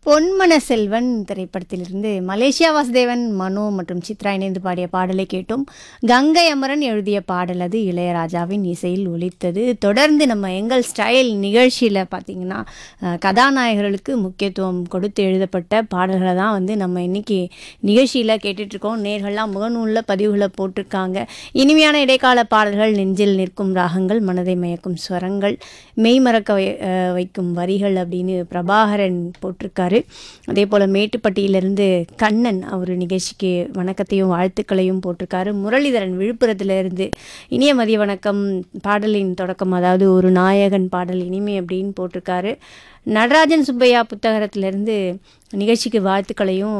பொன்மன செல்வன் திரைப்படத்திலிருந்து மலேசியா வாசுதேவன் மனோ மற்றும் சித்ரா இணைந்து பாடிய பாடலை கேட்டோம் கங்கை அமரன் எழுதிய பாடல் அது இளையராஜாவின் இசையில் ஒலித்தது தொடர்ந்து நம்ம எங்கள் ஸ்டைல் நிகழ்ச்சியில் பார்த்தீங்கன்னா அஹ், கதாநாயகர்களுக்கு முக்கியத்துவம் கொடுத்து எழுதப்பட்ட பாடல்களை தான் வந்து நம்ம இன்னைக்கு நிகழ்ச்சியில் கேட்டுட்ருக்கோம் நேர்கள்லாம் முகநூலில் பதிவுகளை போட்டிருக்காங்க இனிமையான இடைக்கால பாடல்கள் நெஞ்சில் நிற்கும் ராகங்கள் மனதை மயக்கும் ஸ்வரங்கள் மெய்மறக்க வை- அஹ், வைக்கும் வரிகள் அப்படின்னு பிரபாகரன் போட்டிருக்காரு அதே போல் மேட்டுப்பட்டியிலிருந்து கண்ணன் அவர் நிகழ்ச்சிக்கு வணக்கத்தையும் வாழ்த்துக்களையும் போட்டிருக்காரு முரளிதரன் விழுப்புரத்திலிருந்து இனிய மதிய வணக்கம் பாடலின் தொடக்கம் அதாவது ஒரு நாயகன் பாடல் இனிமை அப்படின்னு போட்டிருக்காரு நடராஜன் சுப்பையா புத்தகத்திலிருந்து நிகழ்ச்சிக்கு வாழ்த்துக்களையும்